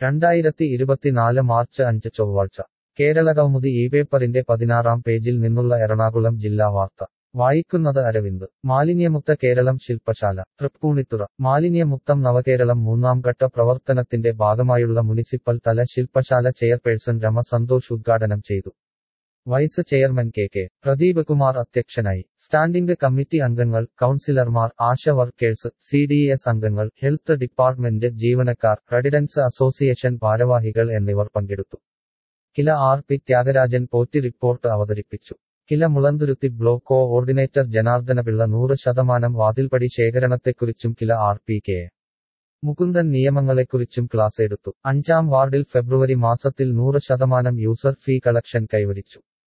രണ്ടായിരത്തി ഇരുപത്തിനാല് മാർച്ച് അഞ്ച് ചൊവ്വാഴ്ച കേരളകൗമുദി ഈ പേപ്പറിന്റെ പതിനാറാം പേജിൽ നിന്നുള്ള എറണാകുളം ജില്ലാ വാർത്ത വായിക്കുന്നത് അരവിന്ദ് മാലിന്യമുക്ത കേരളം ശില്പശാല തൃപ്പൂണിത്തുറ മാലിന്യമുക്തം നവകേരളം മൂന്നാം ഘട്ട പ്രവർത്തനത്തിന്റെ ഭാഗമായുള്ള മുനിസിപ്പൽ തല ശില്പശാല ചെയർപേഴ്സൺ രമ സന്തോഷ് ഉദ്ഘാടനം ചെയ്തു vice chairman K K Pradeep Kumar അധ്യക്ഷനായി സ്റ്റാൻഡിംഗ് കമ്മിറ്റി അംഗങ്ങൾ കൌൺസിലർമാർ ASHA workers C D S അംഗങ്ങൾ ഹെൽത്ത് ഡിപ്പാർട്ട്മെന്റ് ജീവനക്കാർ റെസിഡൻസ് അസോസിയേഷൻ ഭാരവാഹികൾ എന്നിവർ പങ്കെടുത്തു KILA R P Thyagarajan Potti report അവതരിപ്പിച്ചു കില മുളന്തുരുത്തി ബ്ലോക്ക് കോഓർഡിനേറ്റർ ജനാർദ്ദനപിള്ള നൂറ് ശതമാനം വാതിൽപ്പടി ശേഖരണത്തെക്കുറിച്ചും KILA R P K Mukundan നിയമങ്ങളെക്കുറിച്ചും ക്ലാസ് എടുത്തു അഞ്ചാം വാർഡിൽ ഫെബ്രുവരി മാസത്തിൽ നൂറ് ശതമാനം യൂസർ ഫീ കളക്ഷൻ കൈവരിച്ചു